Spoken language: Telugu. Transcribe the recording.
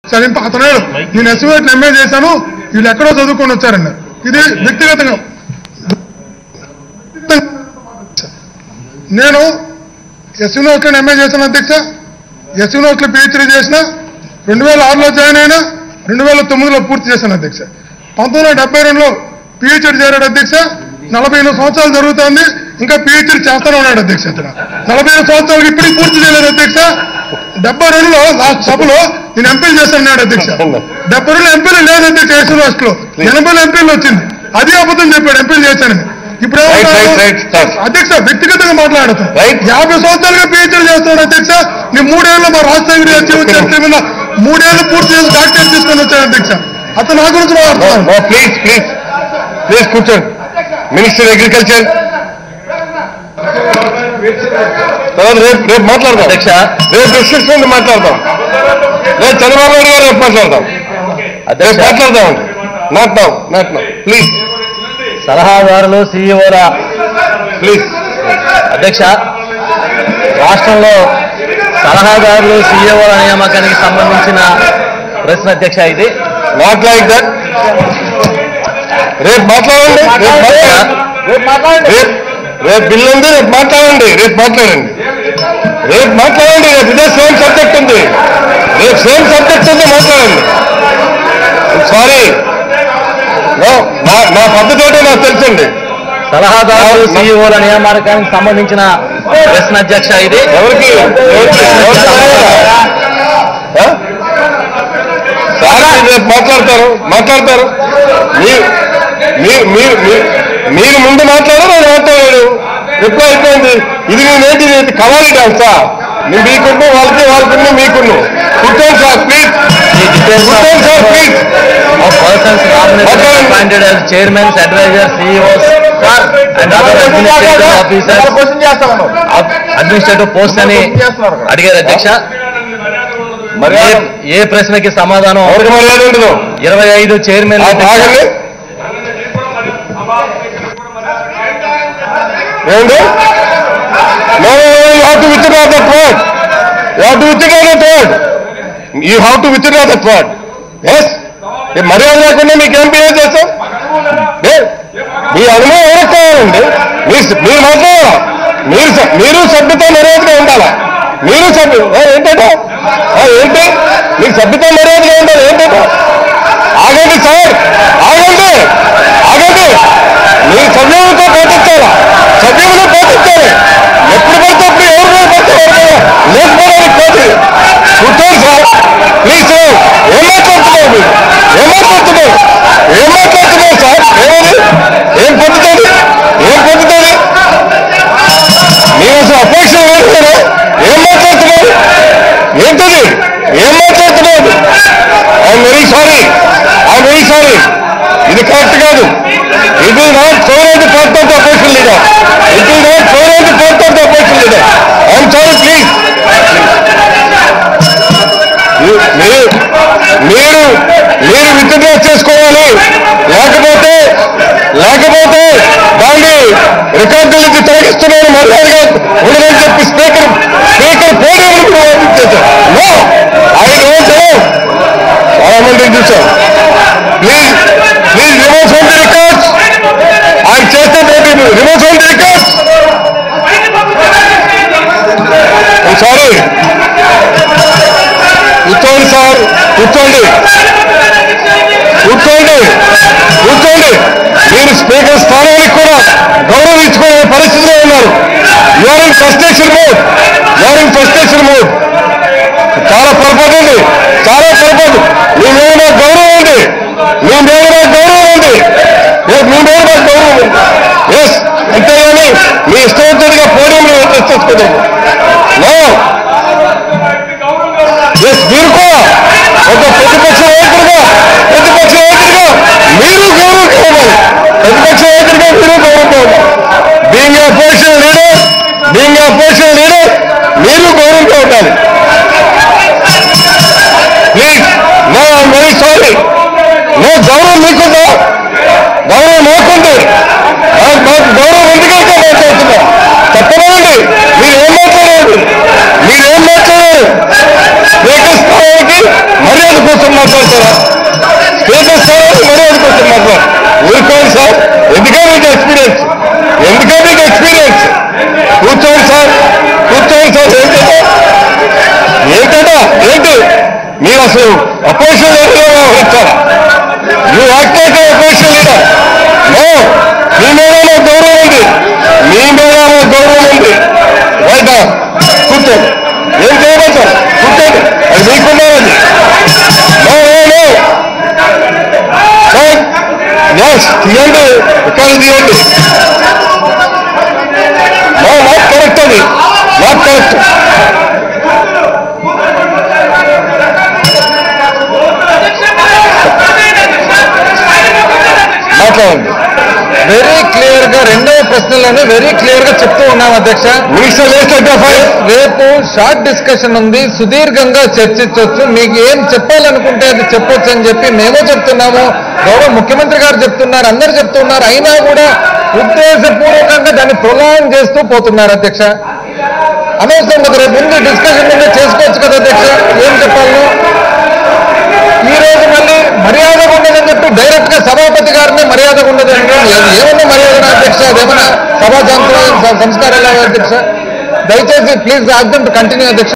చదింప అతను నేను ఎస్టిమేట్ ఎంఏ చేశాను వీళ్ళు ఎక్కడో చదువుకొని వచ్చారన్నారు ఇది వ్యక్తిగతంగా నేను ఎస్సీ నోట్స్లో ఎంఏ చేశాను అధ్యక్ష ఎస్సీ నోట్స్లో పిహెచ్డీ చేసిన రెండు వేల ఆరులో జాయిన్ అయినా రెండు వేల తొమ్మిదిలో పూర్తి చేశాను అధ్యక్ష పంతొమ్మిది వందల డెబ్బై రెండులో పిహెచ్డీ చేరాడు అధ్యక్ష నలభై ఎనిమిది సంవత్సరాలు జరుగుతోంది ఇంకా పిహెచ్డీ చేస్తానే ఉన్నాడు అధ్యక్ష ఇతను నలభై ఎనిమిది సంవత్సరాలకి ఇప్పటికి పూర్తి చేయలేదు అధ్యక్ష డెబ్బై రెండులో లాస్ట్ సభలో నేను ఎంపీలు చేస్తున్నాడు అధ్యక్ష డెబ్బై రెండు ఎంపీలు లేదు అధ్యక్ష ఎస్సీ రాష్ట్రంలో ఎనభై ఎంపీలు వచ్చింది అదే అబద్ధం చెప్పాడు ఎంపీలు చేశానని ఇప్పుడు Right, right, right, sir. అధ్యక్ష వ్యక్తిగతంగా మాట్లాడతాను Right. యాభై సంవత్సరాలుగా పిహెచ్డీ చేస్తున్నాడు అధ్యక్ష నేను మూడేళ్ళు మా రాజశేఖర అచీవ్ చరిత్ర మీద మూడేళ్లు పూర్తి చేసి డాక్టరేట్ తీసుకొని వచ్చాను అధ్యక్ష అతను నా గురించి మాట్లాడుతున్నాను ప్లీజ్ ప్లీజ్ ప్లీజ్ కూర్చోండి మినిస్టర్ అగ్రికల్చర్ రేపు రేపు మాట్లాడదాం అధ్యక్ష రేపు డిస్కషన్ మాట్లాడదాం రేపు చంద్రబాబు నాయుడు గారు రేపు మాట్లాడదాం రేపు అధ్యక్ష మాట్లాడదాం not now not now please సలహాదారులు సీఈఓల ప్లీజ్ అధ్యక్ష రాష్ట్రంలో సలహాదారులు సీఈఓల నియామకానికి సంబంధించిన ప్రశ్న అధ్యక్ష ఇది నాట్ లైక్ దట్ రేపు మాట్లాడండి రేపు మాట్లాడండి రేపు రేపు బిల్ ఉంది రేపు మాట్లాడండి రేపు మాట్లాడండి రేపు మాట్లాడండి రేపు ఇదే సేమ్ సబ్జెక్ట్ ఉంది రేపు సేమ్ సబ్జెక్ట్ ఉంది మాట్లాడండి సారీ నో నా నా పద్ధతి ఏంటో నాకు తెలుసండి సలహాదారులు సీఈఓల నియామకానికి సంబంధించిన ప్రశ్న అధ్యక్ష ఇది ఎవరికి ఎవరికి ఎవరికి తెలియదా? ఆ? సార్ మీరు రేపు మాట్లాడతారు మాట్లాడతారు మీరు మీరు మీరు మీరు- మీరు ముందు మాట్లాడారు నేను మాట్లాడాడు ఎప్పుడు అయిపోయింది ఇది నేనేంటి ఇది కవాలి డాన్సా మీ మీకున్ను వాళ్ళకి వాళ్ళకున్ను మీకున్ను కూర్చోండి సార్ ప్లీజ్ ఈ details of- కూర్చోండి sir please of persons nominated and appointed as chairmen, advisors, CEOs, and other administrative officers of administrative posts అని అడిగారు అధ్యక్ష ఏ- ఏ ప్రశ్నకి సమాధానం ఎవరికి మర్యాద ఉండదు ఇరవై ఐదు చైర్మన్ ఆ ఆగండి ఏమండి No, no, no, you have to withdraw that word. You have to withdraw that word. You have to withdraw that word. Yes? ఏ మర్యాద లేకుండా మీకు ఏం బిహేవ్ చేస్తాం ఏ? మీ అనుభవం ఎవరికి కావాలండి మీరు మీరు మాట్లాడాలా మీరు స- మీరు సభ్యత మర్యాదగా ఉండాలా మీరు సభ్యు ఏ, ఏంటంటే ఆ, ఏంటి మీకు సభ్యత మర్యాదగా ఉండాలి ఏంటంటే ఆగండి సార్ ఆగండి ఆగండి మీరు సభ్యులతో పాటించాలా సభ్యులు పాటించాలి ఎప్పుడు పడితే అప్పుడు ఎవరు మీద పడితే ఎవరు మీద లేకపోవడానికి కాదు కూర్చోండి సార్ ప్లీజ్ సార్ ఏం మాట్లాడుతున్నారు మీరు ఏం మాట్లాడుతున్నారు ఏం మాట్లాడుతున్నారు సార్ ఏమది ఏం పొందుతుంది ఏం పొందుతుంది మీరు అసలు అపేక్ష వేరుతారా ఏం మాట్లాడుతున్నారు ఏంటది ఏం మాట్లాడుతున్నారు I'm very sorry I'm very sorry ఇది కరెక్ట్ కాదు ఇది not favour the part of the opposition leader it is not favour the part of the opposition leader I'm sorry please మీరు మీరు మీరు విత్డ్రా చేసుకోవాలి లేకపోతే లేకపోతే దాన్ని రికార్డు నుంచి తొలగిస్తున్నాను మర్యాదగా ఉండదని చెప్పి speaker speaker podium no I don't know చాలా మంది చూసాం please please remove from the records ఆయన చేస్తే remove from the records sorry కూర్చోండి సార్ కూర్చోండి కూర్చోండి కూర్చోండి మీరు స్పీకర్ స్థానానికి కూడా గౌరవించుకునే పరిస్థితిలో ఉన్నారు you're in frustration mode you're in frustration mode చాలా పొరపాటు ఉంది చాలా పొరపాటు మీ మీద నాకు గౌరవం ఉంది మీ మీద నాకు గౌరవం ఉంది ఏ, మీ మీద నాకు గౌరవం ఉంది ఎస్ అంతేగాని మీ ఇష్టవంతుడిగా పోడియంలో తెచ్చేసుకోలేదు నో ఎస్ మీరు కూడా ఒక ప్రతిపక్ష నాయకుడిగా ప్రతిపక్ష నాయకుడిగా మీరు గౌరవం కావాలి ప్రతిపక్ష నాయకుడిగా మీరు గౌరవం కావాలి being opposition leader being opposition leader మీరు గౌరవంగా ఉండాలి కోసం మాట్లాడతారా స్టేటస్ కావాలి మర్యాద కోసం మాట్లాడు ఊరుకోండి సార్ ఎందుకే మీకు ఎక్స్పీరియన్స్ ఎందుకే మీకు ఎక్స్పీరియన్స్ కూర్చోండి సార్ కూర్చోండి సార్ ఏంటంటే ఏంటంటే ఏంటి మీరు అసలు అపోజిషన్ లీడర్గా వ్యవహరించారా you act opposition leader no మీ మీద నాకు గౌరవం ఉంది మీ మీద నాకు గౌరవం ఉంది రైట్ కూర్చోండి ఏం చేయమంటారు కూర్చోండి అది మీకున్నారండి no no no sir yes తీయండి ఇక్కడ తీయండి నో నాట్ కరెక్ట్ అది నాట్ కరెక్ట్ మాట్లాడండి వెరీ క్లియర్ గా రెండవ ప్రశ్నలోనే వెరీ క్లియర్ గా చెప్తూ ఉన్నాం అధ్యక్ష మినిస్టర్ లేస్ట్ ఫైవ్ రేపు షార్ట్ డిస్కషన్ ఉంది సుదీర్ఘంగా చర్చించవచ్చు మీకు ఏం చెప్పాలనుకుంటే అది చెప్పొచ్చు అని చెప్పి మేము చెప్తున్నాము గౌరవ ముఖ్యమంత్రి గారు చెప్తున్నారు అందరు చెప్తున్నారు అయినా కూడా ఉద్దేశపూర్వకంగా దాన్ని ప్రొలాంగ్ చేస్తూ పోతున్నారు అధ్యక్ష అనవసరం కదా రేపు ముందు డిస్కషన్ ముందు చేసుకోవచ్చు కదా అధ్యక్ష ఏం చెప్పాలను ఈ రోజు మళ్ళీ మర్యాదగా ఉండదని చెప్పి డైరెక్ట్ గా సభాపతి గారిని మర్యాదగా ఉండదు అంటే ఏమన్నా మర్యాద అధ్యక్ష అదేమన్నా సభా సంస్కారాలు అధ్యక్ష దయచేసి ప్లీజ్ ఆగ్దం టు కంటిన్యూ అధ్యక్ష